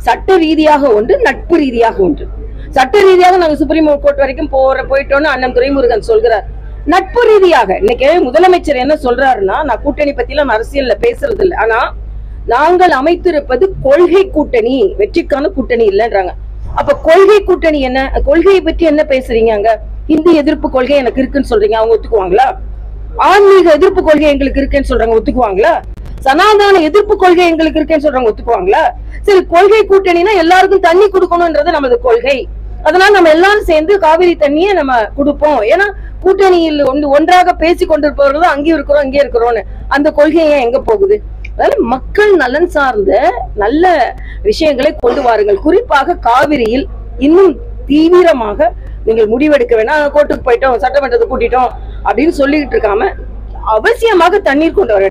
சட்ட ரீதியாக ஒன்று நட்பு ரீதியாக ஒன்று சட்ட ரீதியாக நாங்க சுப்ரீம் கோர்ட் வரைக்கும் போற போயிட்டோம்னு அண்ணன் துரைமுருகன் சொல்கிறார் நட்பு ரீதியாக இன்னைக்கு முதலமைச்சர் என்ன சொல்றாருன்னா நான் கூட்டணி பத்திலாம் நான் அரசியல்ல பேசுறது இல்லை ஆனா நாங்கள் அமைத்திருப்பது கொள்கை கூட்டணி வெற்றிக்கான கூட்டணி இல்லைன்றாங்க அப்ப கொள்கை கூட்டணி என்ன கொள்கையை பற்றி என்ன பேசுறீங்க அங்க இந்தி எதிர்ப்பு கொள்கை எனக்கு இருக்குன்னு சொல்றீங்க அவங்க ஒத்துக்குவாங்களா ஆன்மீக எதிர்ப்பு கொள்கை எங்களுக்கு இருக்குன்னு சொல்றாங்க ஒத்துக்குவாங்களா சனாதன எதிர்ப்பு கொள்கை எங்களுக்கு இருக்குன்னு சொல்றாங்க ஒத்துக்குவாங்களா சரி கொள்கை கூட்டணினா எல்லாருக்கும் தண்ணி கொடுக்கணும்ன்றது நமது கொள்கை அதனால நம்ம எல்லாரும் சேர்ந்து காவிரி தண்ணியை நம்ம கொடுப்போம் ஏன்னா கூட்டணியில் ஒன்று ஒன்றாக பேசி கொண்டிருப்பவர்கள் தான் அங்கேயும் இருக்கிறோம் இங்கே இருக்கிறோம்னு அந்த கொள்கை ஏன் எங்க போகுது அதனால மக்கள் நலன் சார்ந்த நல்ல விஷயங்களை கொண்டு வாருங்கள் குறிப்பாக காவிரியில் இன்னும் தீவிரமாக நீங்கள் முடிவெடுக்க வேணாம் கோர்ட்டுக்கு போயிட்டோம் சட்டமன்றத்தை கூட்டிட்டோம் அப்படின்னு சொல்லிட்டு இருக்காம அவசியமாக தண்ணீர் கொண்டு வர